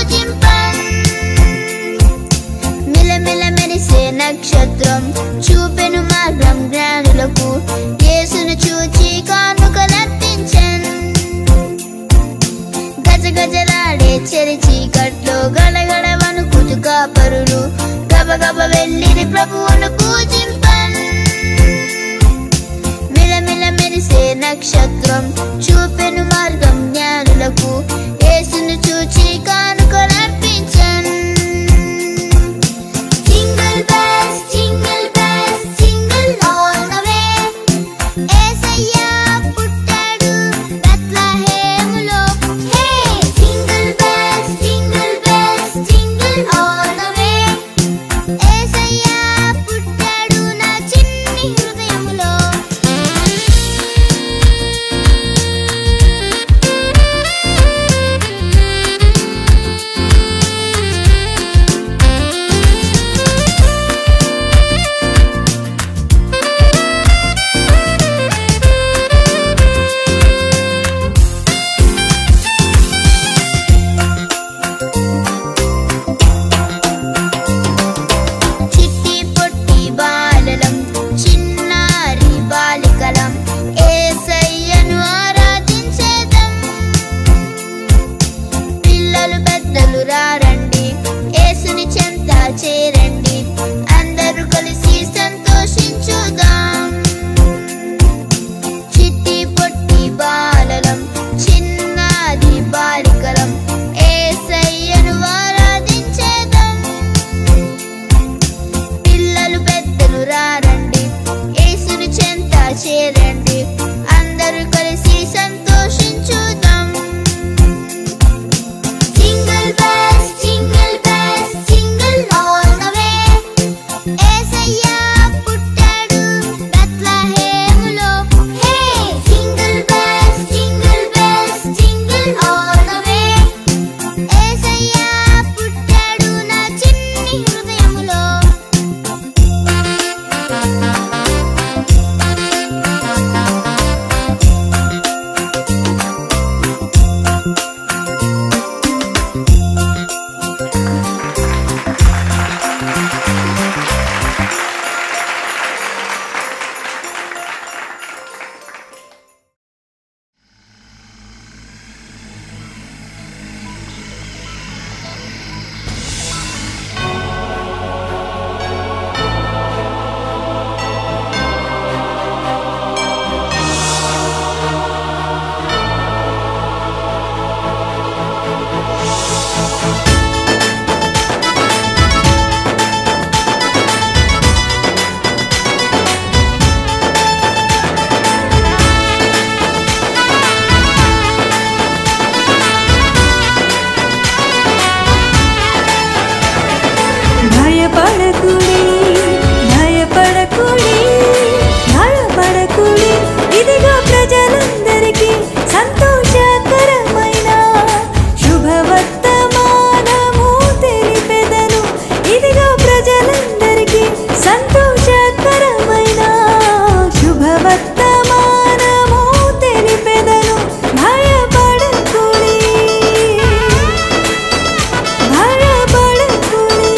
పూజింపం మిలమిల మెరిసే నక్షత్రం చూపెను మార్గం జ్ఞానులకు యేసును చూచి కానుకలర్పించన్ గజ గజలాడే చెరి చీకట్లో గడగడ వణుకుతు కాపరులు గబగబ వెళ్ళిరి ప్రభువును పూజింపన్ మిలమిల మెరిసే నక్షత్రం చూపెను మార్గం జ్ఞానులకు యేసును చూచి కానుకలర్పించన్ jingle bells jingle bells jingle all the way Yesayya పుట్టాడు బెత్లెహేములో hey jingle bells jingle bells jingle all the way Yesayya పుట్టాడు నా చిన్ని హృదయములో చిట్టి పొట్టి బాలలం చిన్నారి బాలికలం ఏసయ్యను ఆరాధించేదం పిల్లలు పెద్దలు రారండి యేసుని చెంత చేరండి అందరూ కలిసి సంతోషించుదాం చిట్టి పొట్టి బాలలం చిన్నారి బాలికలం ఏసయ్యను ఆరాధించేదం పిల్లలు పెద్దలు రారండి యేసుని చెంత చేరండి అందరూ కలిసి సంతోషించుదాం jingle bells jingle bells jingle all the way Yesayya పుట్టాడు బెత్లెహేములో hey jingle bells jingle bells jingle all the way Yesayya పుట్టాడు నా చిన్ని హృదయములో భయపడకుడి భయపడకుడి భయపడకుడి ఇదిగో ప్రజలందరికీ సంతోషకరమైన శుభవర్తమానము తెలిపెదను ఇదిగో ప్రజలందరికీ సంతోషకరమైన శుభవర్తమానము తెలిపెదను భయపడకుడి భయపడకుడి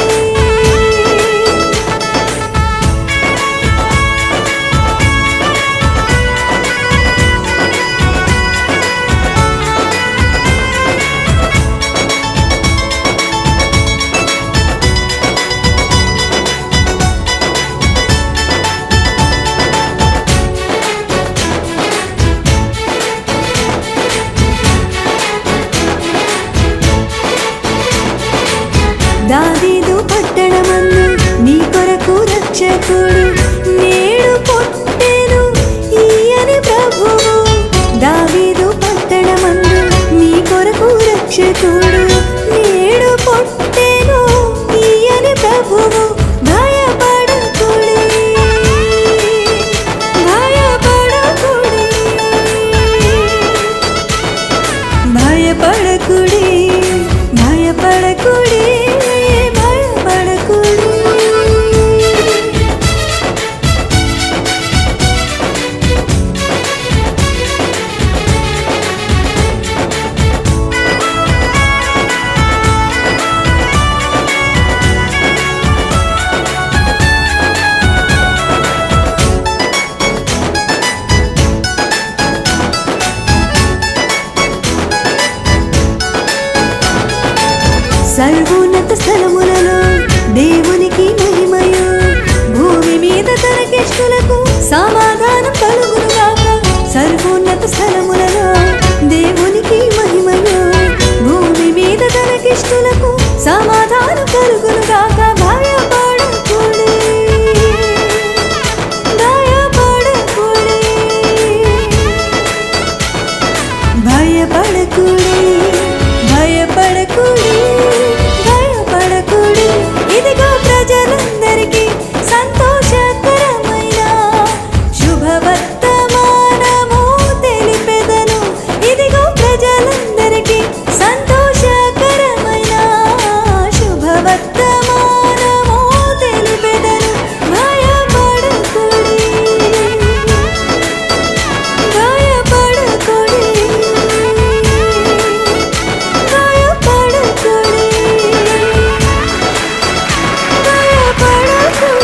దావీదు పట్టణమందు నీ కొరకు రక్షకుడు నేడు పుట్టెను ఈయని ప్రభువు దావీదు పట్టణమందు నీ కొరకు రక్షకుడు నేడు పుట్టెను ఈయని ప్రభువు భయపడకుడి భయపడకుడి భయపడకుడి భయపడకుడి భయపడకుడి సర్వోన్నత స్థలములలో దేవునికి మహిమయు భూమి మీద తనకిష్టులకు సమాధానం కలుగునుగాక సర్వోన్నత స్థలములలో దేవునికి మహిమయు భూమి మీద తనకిష్టులకు సమాధానం కలుగునుగాక భయపడకుడి భయపడకుడి భయపడకుడి భయపడకుడి భయపడకుడి ఇదిగో ప్రజలందరికీ సంతోషకరమైన శుభవర్తమానము తెలిపెదను ఇదిగో ప్రజలందరికీ సంతోషకరమైన శుభవర్తమానము తెలిపెదను భయపడకుడి భయపడకుడి భయపడకుడి భయపడకుడి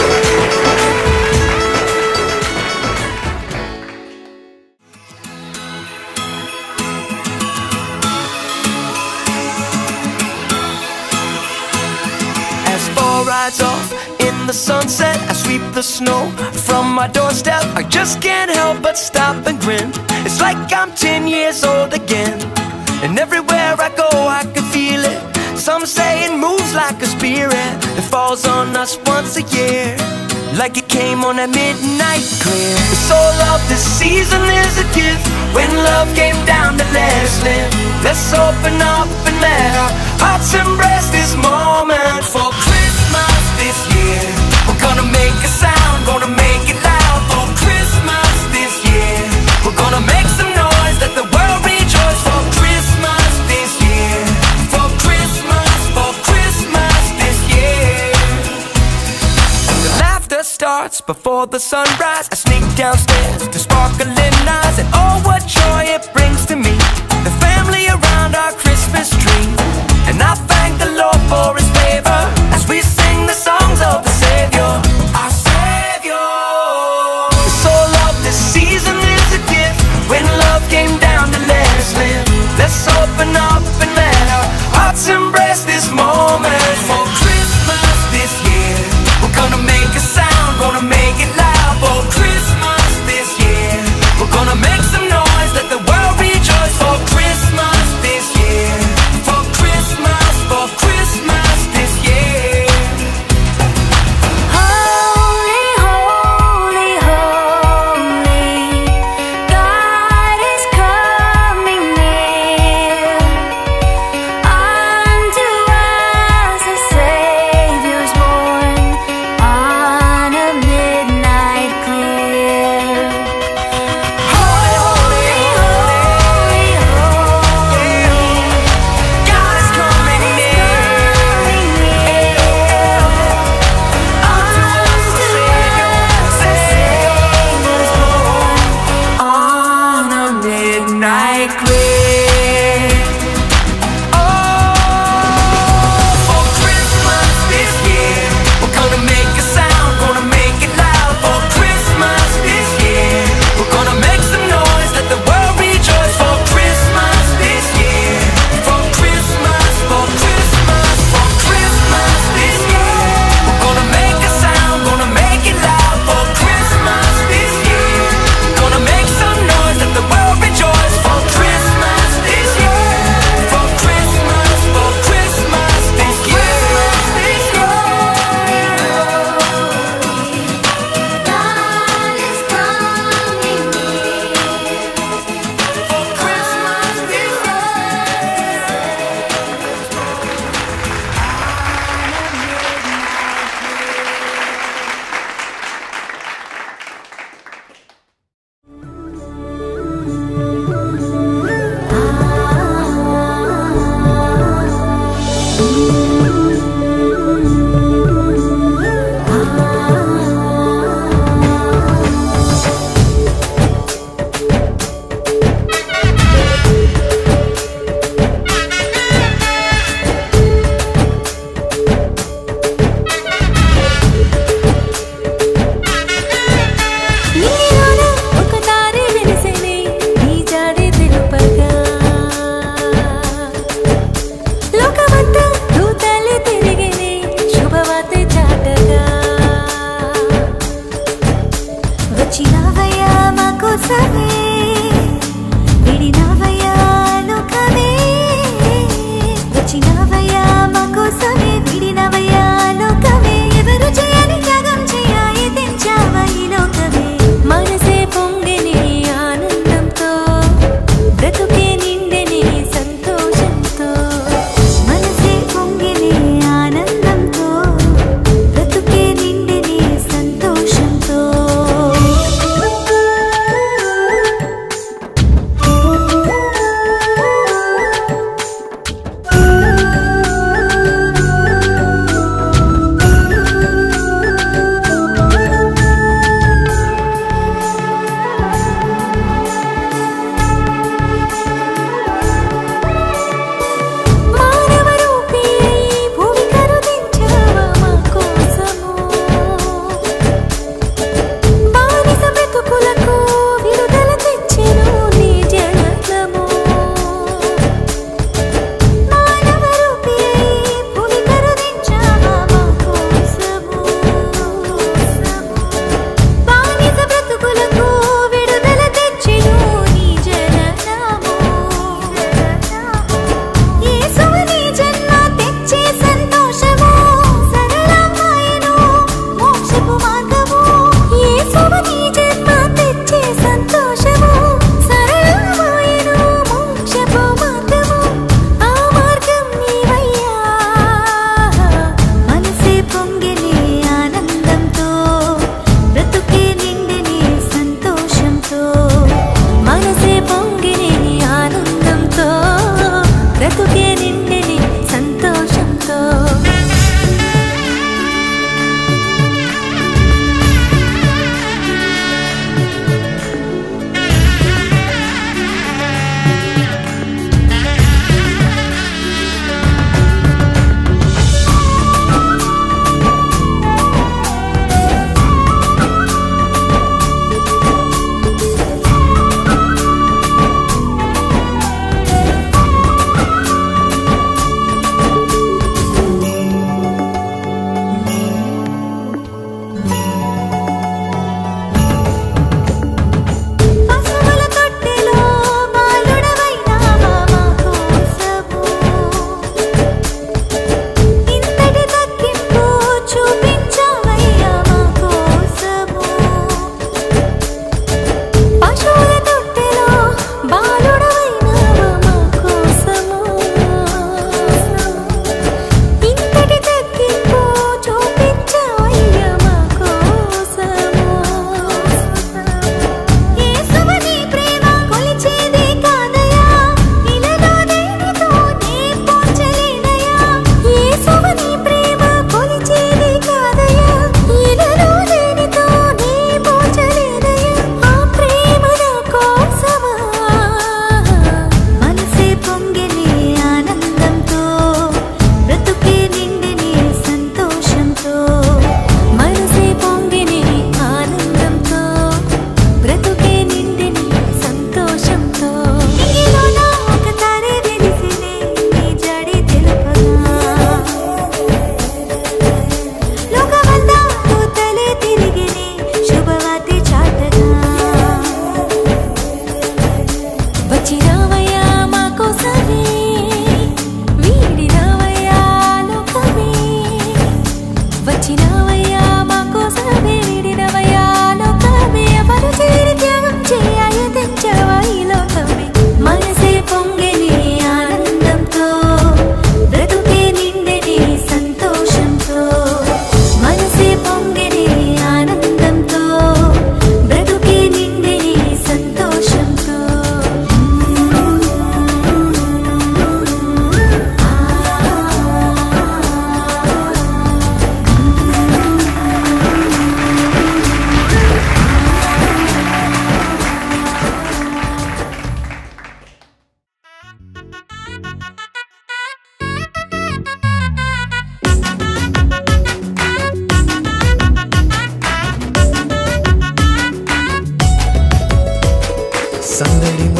As fall rides off in the sunset, I sweep the snow from my doorstep. I just can't help but stop and grin. It's like I'm 10 years old again. And everywhere I go, I can feel it. Some say it moves like a spirit that falls on us once a year. Like it came on at midnight clear. The soul of this season is a gift. When love came down to let us live. Let's open up and let our hearts embrace this moment. For Christmas this year, we're gonna make a sound, gonna make it loud. For Christmas this year, we're gonna make some noise, let the world rejoice. For Christmas this year, for Christmas, for Christmas this year. The laughter starts before the sunrise. I sneak downstairs to sparkling eyes, and oh, what joy it brings to me. The family around our Christmas tree, and I thank the Lord for His favor as we sing the songs of the Savior, our Savior. The soul of this season is a gift. When love came down to let us live, let's open up and let our hearts embrace this moment for Christmas this year. We're gonna make a sound, gonna make it loud for Christmas this year. We're gonna make some noise, let the world rejoice for Christmas this year. For Christmas, for Christmas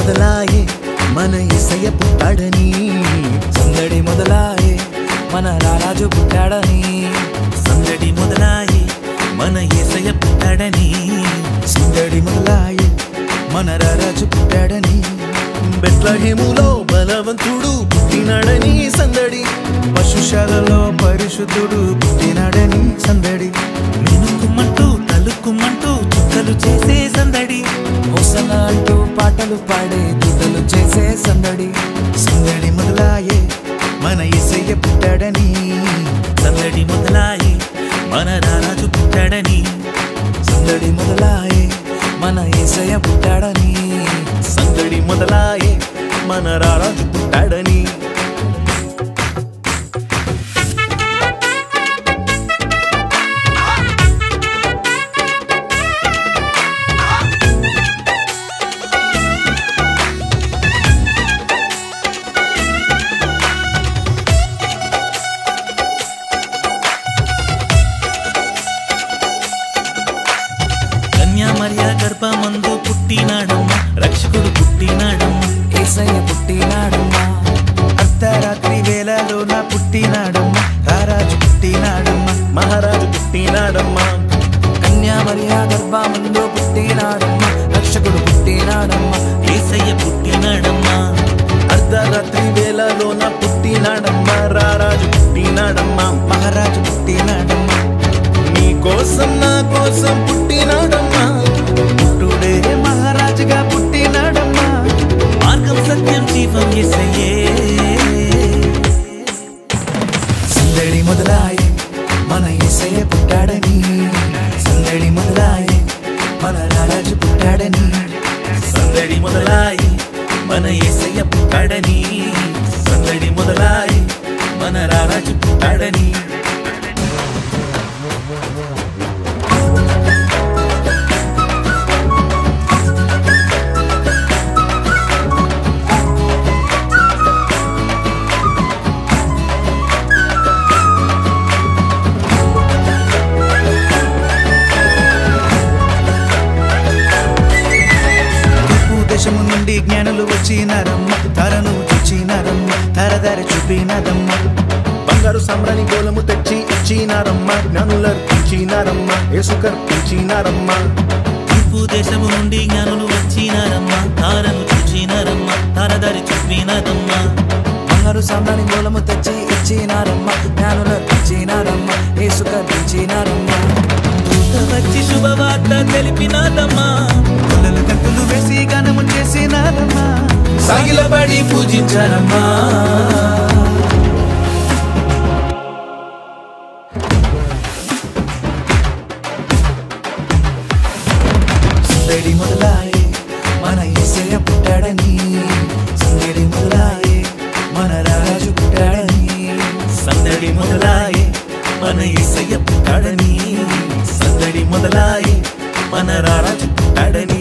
మొదలాయే మన ఇసయ పుట్టాడని సందడి మొదలాయే మన రారాజు పుట్టాడని సందడి మొదలాయే మన ఏసయ పుట్టాడని సందడి మొదలాయే మన రారాజు పుట్టాడని బెత్లహేములో బలవంతుడు పుట్టినాడని సందడి పశుశాలలో పరిశుద్ధుడు పుట్టినాడని సందడి మినుకుమంటూ తలుకుమంటూ చుక్కలు చేసే సందడి హోసన అంటూ పాటలు పాడే దూతలు చేసే సందడి సందడి మొదలాయే మన ఇసయ్య పుట్టాడని సందడి మొదలాయే మన రారాజు పుట్టాడని సందడి మొదలాయే మన ఏసయ్య పుట్టాడని సందడి మొదలాయే మన రారాజు పుట్టాడని కన్యా మరియా గర్భమందు పుట్టినాడమ్మ రక్షకుడు పుట్టినాడమ్మ ఏసయ్య పుట్టినాడమ్మా అర్ధరాత్రి వేళలో నా పుట్టినాడమ్మ రారాజు పుట్టినాడమ్మ మహారాజు పుట్టినాడమ్మ కన్యా మరియా గర్భమందు పుట్టినాడమ్మా రక్షకుడు పుట్టినాడమ్మా ఏసయ్య పుట్టినాడమ్మ అర్ధరాత్రి వేళలో నా పుట్టినాడమ్మ రారాజు పుట్టినాడమ్మ మహారాజు పుట్టినాడమ్మ నీ కోసం నా కోసం పుట్టినాడమ్మ పుట్టుడే మహారాజుగా పుట్టినాడమ్మ మార్గం సత్యం జీవం ఎసయ్యే సందడి మొదలాయే మన ఏసయ్య పుట్టాడని సందడి మొదలాయే మన రారాజు పుట్టాడని సందడి మొదలాయి మన ఏసయ్య పుట్టాడని సందడి మొదలాయి మన రారాజు పుట్టాడని తూర్పు దేశము నుండి జ్ఞానులు వచ్చినారమ్మ తరను చూచినారమ్మ తరదారి చూపినారమ్మ బంగారు సామ్రాణి గోలము తెచ్చి ఇచ్చినారమ్మ జ్ఞానులు అర్పించినారమ్మ యేసు కర్పించినారమ్మ తూర్పు దేశము నుండి జ్ఞానులు వచ్చినారమ్మ తారను చూచినారమ్మ తారదారి చూపినారమ్మ బంగారు సామ్రాణి మూలము తెచ్చి ఇచ్చినారమ్మ జ్ఞానులు ఇచ్చినారమ్మ యేసు కర్పించినారమ్మ దూత వచ్చి శుభవార్త తెలిపినాదమ్మా కొలలు గంతులు వేసి గానము చేసినారమ్మా సాగిలపడి పూజించారమ్మా సందడి మొదలాయే మన ఏసయ్య పుట్టాడని సందడి మొదలాయే మన రాజు పుట్టాడని సందడి మొదలాయే మన ఏసయ్య పుట్టాడని సందడి మొదలాయే మన రారాజు పుట్టాడని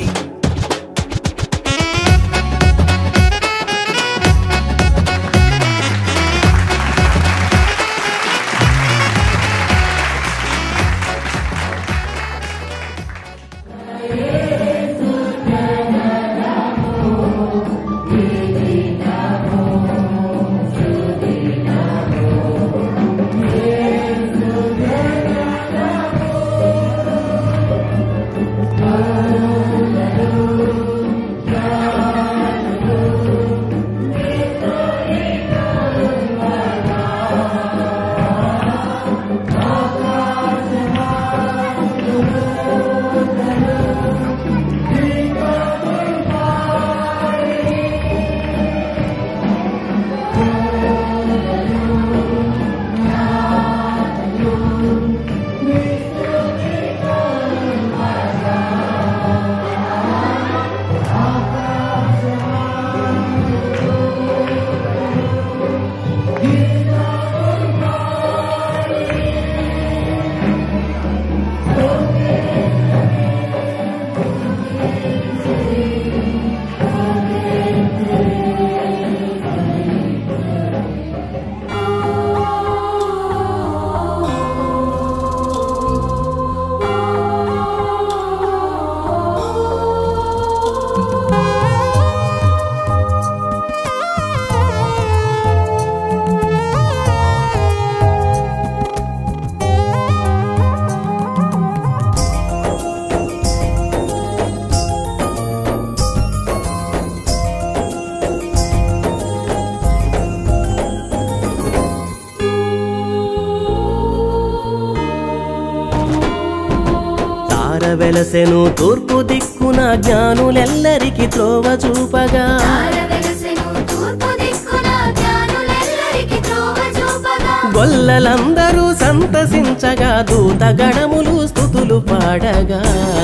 వెలసెను తూర్పు దిక్కున జ్ఞానులెల్లరికి త్రోవ చూపగా తార వెలసెను తూర్పు దిక్కున జ్ఞానులెల్లరికి త్రోవ చూపగా గొల్లలందరూ సంతసించగా దూత గణములు స్థుతులు పాడగా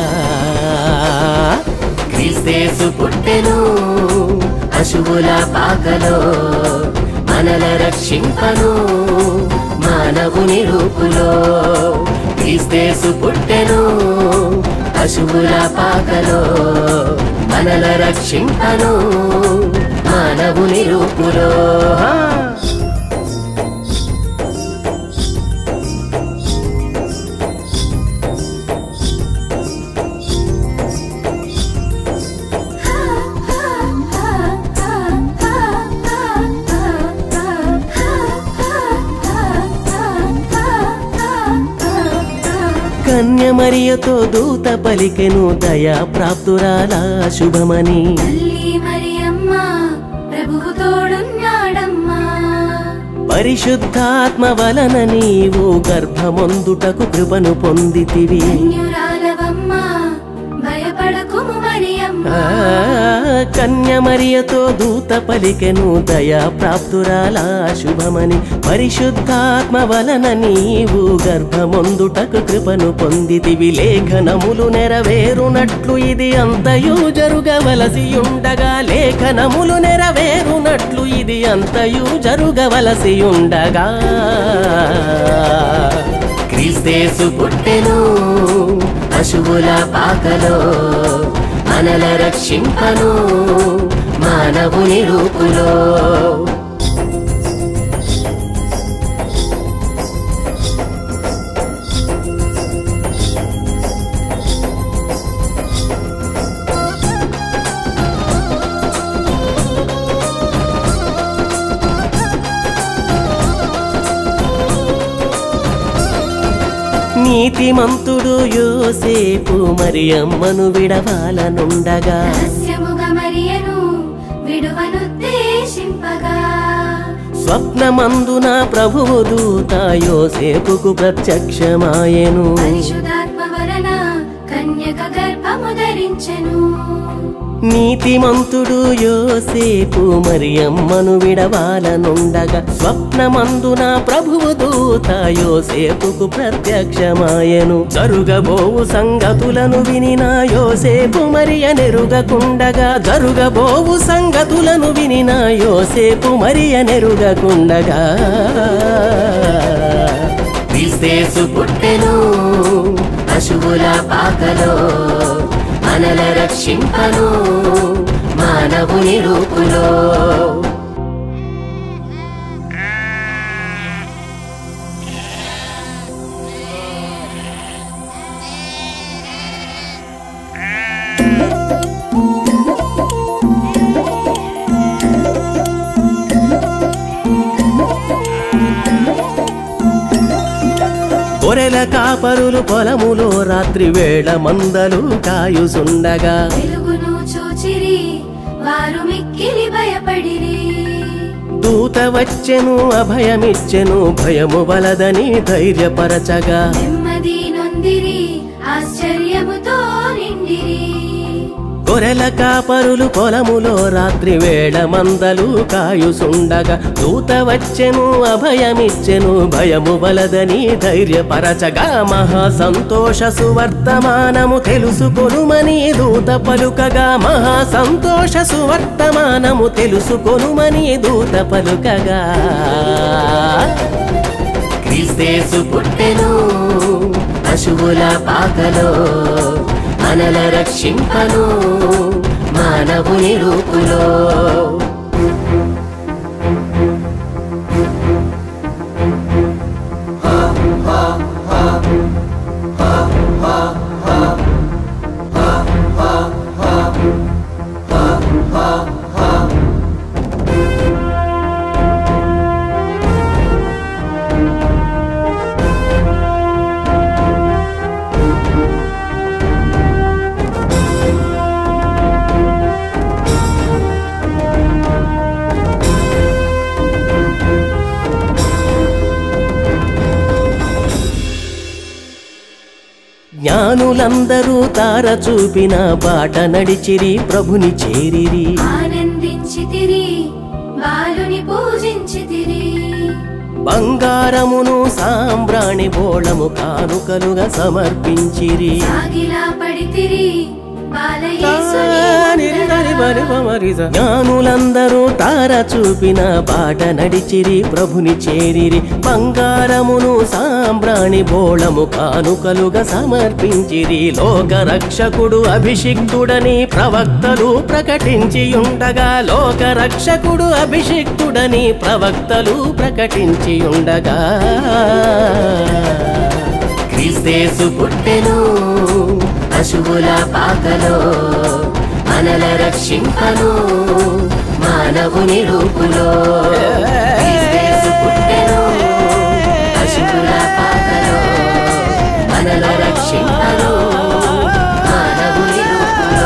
క్రీస్తేసు పుట్టెను పశువుల పాకలో మనల రక్షింపను మానవుని రూపులో క్రీస్తేసు పుట్టెను పశువుల పాకలో మనల రక్షింపను మానవుని రూపులో హా! కన్యమరియతో దూత పలికెను దయా ప్రాప్తురాల శుభమని తల్లి మరియమ్మ ప్రభువు తోడున్నాడమ్మా పరిశుద్ధాత్మ వలన నీవు గర్భమొందుటకు కృపను పొందితివి ధన్యురాలవమ్మ భయపడకుము మరియమ్మ ఆ, కన్యమరియతో దూత పలికెను దయా ప్రాప్తురాల శుభమని పరిశుద్ధాత్మ వలన నీవు గర్భమొందుటకు కృపను పొందితివి లేఖనములు నెరవేరునట్లు ఇది అంతయు జరుగవలసి ఉండగా లేఖనములు నెరవేరునట్లు ఇది అంతయు జరుగవలసి ఉండగా క్రీస్తేసు పుట్టెను పశువుల పాకలో మనల రక్షింపను మానవుని రూపులో నీతిమంతుడు యోసేపు మరి అమ్మను విడవాలనుండగా రహస్యముగా మరియను విడువనుద్దేశింపగా స్వప్నమందున ప్రభువు దూత యోసేపుకు ప్రత్యక్షమాయెను పరిశుధాత్మ వలన కన్యక గర్భము ధరించెను నీతిమంతుడు యోసేపు మరి అమ్మను విడవాలనుండగా స్వప్నమందున ప్రభువు దూత యోసేపుకు ప్రత్యక్షమాయెను జరుగబోవు సంగతులను వినిన యోసేపు మరియ నెరుగకుండగా జరుగబోవు సంగతులను వినిన యోసేపు మరియ నెరుగకుండగా క్రీస్తేసు పుట్టెను పశువుల పాకలో మనల రక్షింపను మానవుని రూపులో గొర్రెల కాపరులు పొలములో రాత్రి వేళ మందలు కాయుసుండగా వెలుగును చూచిరి వారు మిక్కిలి భయపడిరి దూత వచ్చెను అభయమిచ్చెను భయము వలదని ధైర్యపరచగా నెమ్మది నొందిరి ఆశ్చర్యముతో నిండిరి గొర్రెల కాపరులు పొలములో రాత్రి వేళ మందలు కాయుసుండగా దూత వచ్చెను అభయమిచ్చెను భయము వలదని ధైర్యపరచగా మహా సంతోష సువర్తమానము తెలుసుకొనుమని దూత పలుకగా మహా సంతోష సువర్తమానము తెలుసుకొనుమని దూత పలుకగా క్రీస్తేసు పుట్టెను పశువుల పాకలో మనల రక్షింపను మానవుని రూపులో జ్ఞానులందరూ తార చూపిన బాట నడిచిరి ప్రభుని చేరిరి ఆనందించితిరి బాలుని పూజించితిరి బంగారమును సాంబ్రాణి బోళము కానుకలుగా సమర్పించిరి సాగిలా పడితిరి బాలయేసుని ముందర. జ్ఞానులందరూ తార చూపిన బాట నడిచిరి ప్రభుని చేరిరి బంగారమును సాంబ్రాణి బోళము కానుకలుగా సమర్పించిరి లోక రక్షకుడు అభిషిక్తుడని ప్రవక్తలు ప్రకటించి ఉండగా లోక రక్షకుడు అభిషిక్తుడని ప్రవక్తలు ప్రకటించి ఉండగా క్రీస్తేసు పుట్టెను పశువుల పాకలో మనల రక్షింపను మానవుని రూపులో క్రీస్తేసు పుట్టెను పశువుల పాకలో మనల రక్షింపను మానవుని రూపులో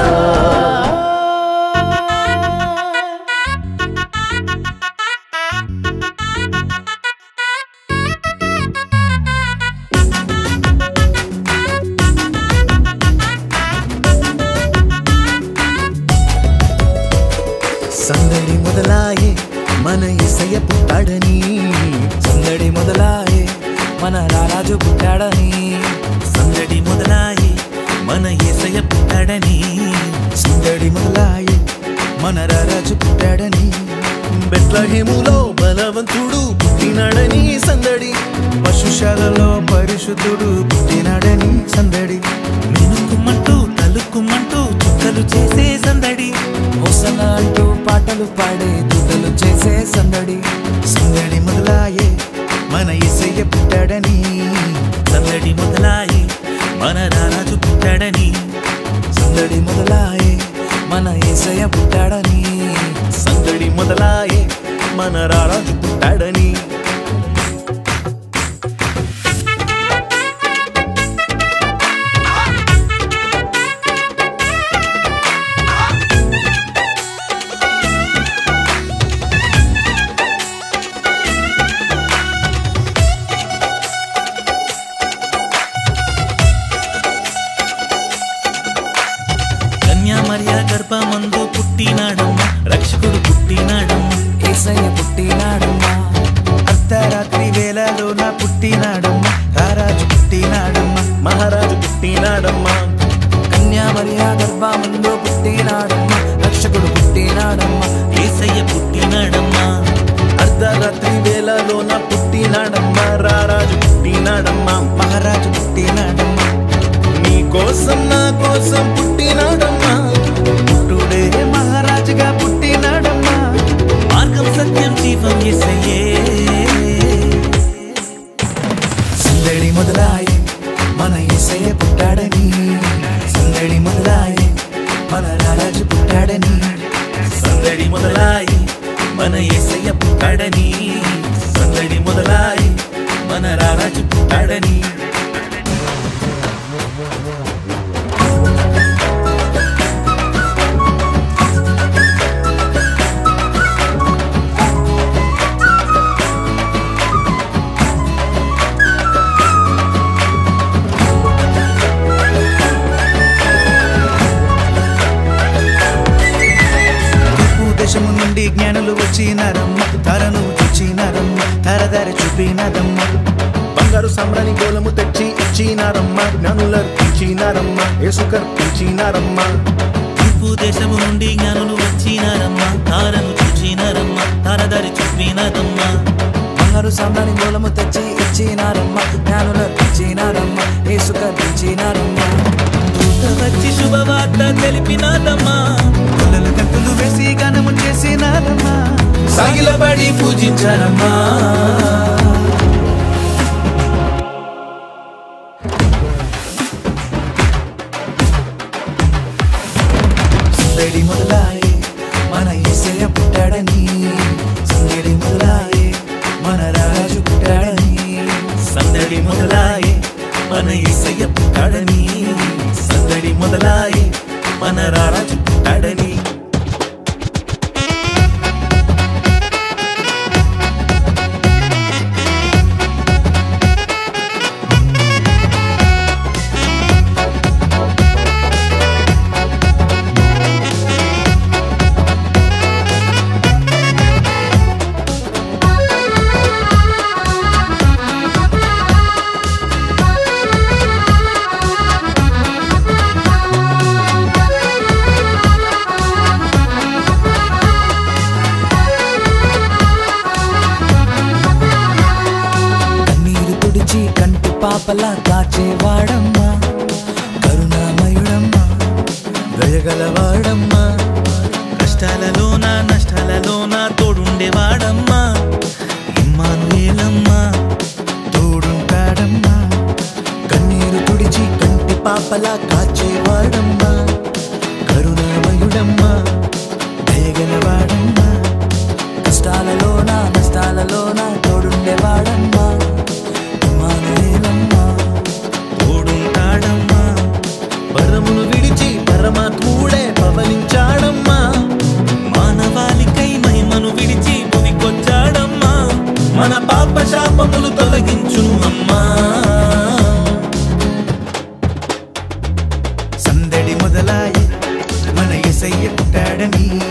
సందడి మొదలాయే మన ఇసయ్య పుట్టాడని సందడి మొదలాయే మన రారాజు పుట్టాడని సందడి మొదలాయి మన ఏసయ్య పుట్టాడని సందడి మొదలాయే మన రారాజు పుట్టాడని బెత్లహేములో బలవంతుడు పుట్టినాడని సందడి పశుశాలలో పరిశుద్ధుడు పుట్టినాడని సందడి మినుకుమంటూ తలుక్కుమంటూ చుక్కలు చేసే సందడి హోసన అంటూ పాటలు పాడే దూతలు చేసే సందడి సందడి మొదలాయే మన ఇసయ్య పుట్టాడని సందడి మొదలాయి మన రారాజు పుట్టాడని సందడి మొదలాయే మన ఏసయ్య పుట్టాడని సందడి మొదలాయే మన రారాజు పుట్టాడని కన్యా మరియా గర్భమందు పుట్టినాడమ్మ రక్షకుడు పుట్టినాడమ్మ ఏసయ్య పుట్టినాడమ్మా అర్ధరాత్రి వేళలో నా పుట్టినాడమ్మా రారాజు పుట్టినాడమ్మా మహారాజు పుట్టినాడమ్మా కన్యా మరియా గర్భమందు పుట్టినాడమ్మా రక్షకుడు పుట్టినాడమ్మా ఏసయ్య పుట్టినాడమ్మా అర్ధరాత్రి వేళలో నా పుట్టినాడమ్మా రారాజు పుట్టినాడమ్మా మహారాజు పుట్టినాడమ్మా నీ కోసం నా కోసం పుట్టినాడమ్మా పుట్టుడే మహారాజుగా పుట్టినాడమ్మా మార్గం సత్యం జీవం ఏసయ్యే సందడి మొదలాయే మన ఏసయ్య పుట్టాడని సందడి మొదలాయే మన రారాజు పుట్టాడని సందడి మొదలాయి మన ఏసయ్య పుట్టాడని సందడి మొదలాయి మన రారాజు పుట్టాడని తూర్పు దేశము నుండి జ్ఞానులు వచ్చినారమ్మ తరను చూచినారమ్మ తరదారి చూపినారమ్మ బంగారు సామ్రాణి గోలము తెచ్చి ఇచ్చినారమ్మ జ్ఞానుల ఇచ్చినారమ్మ యేసు కర్పించినారమ్మ తూర్పు దేశము నుండి జ్ఞానులు వచ్చినారమ్మా తారను చూచినారమ్మా తారదారి చూపినారమ్మా బంగారు సామ్రాణి గోలము తెచ్చి ఇచ్చినారమ్మ జ్ఞానుల ఇచ్చినారమ్మ యేసు కర్పించినారమ్మ దూత వచ్చి శుభవార్త తెలిపినాదమ్మా పిల్లలు గంతులు వేసి గానము చేసినారమ్మా సాగిలపడి పూజించారమ్మా సందడి మొదలాయే మన ఏసయ్య పుట్టాడని సందడి మొదలాయే మన రాజు పుట్టాడని సందడి మొదలాయి మన ఏసయ్య పుట్టాడని సందడి మొదలాయి మన రారాజు పుట్టాడని పాపలా కాచేవాడమ్మా కరుణామయుడమ్మా దయగలవాడమ్మా కష్టాలలోన నష్టాలలోన తోడుండేవాడమ్మా ఇమ్మానుయేలమ్మా తోడుంటాడమ్మా కన్నీరు తుడిచి కంటి పాపలా కాచేవాడమ్మా కరుణామయుడమ్మా దయగలవాడమ్మా కష్టాలలోన నష్టాలలోన తోడుండేవాడమ్మా ఇమ్మానుయేలమ్మా తోడుంటాడమ్మా పరమును విడిచి పరమాత్ముడే పవలించాడమ్మా మానవాళికై మహిమను విడిచి భువికొచ్చాడమ్మా మన పాప శాపములు తొలగించును అమ్మా సందడి మొదలాయి మన ఎసయ్య పుట్టాడని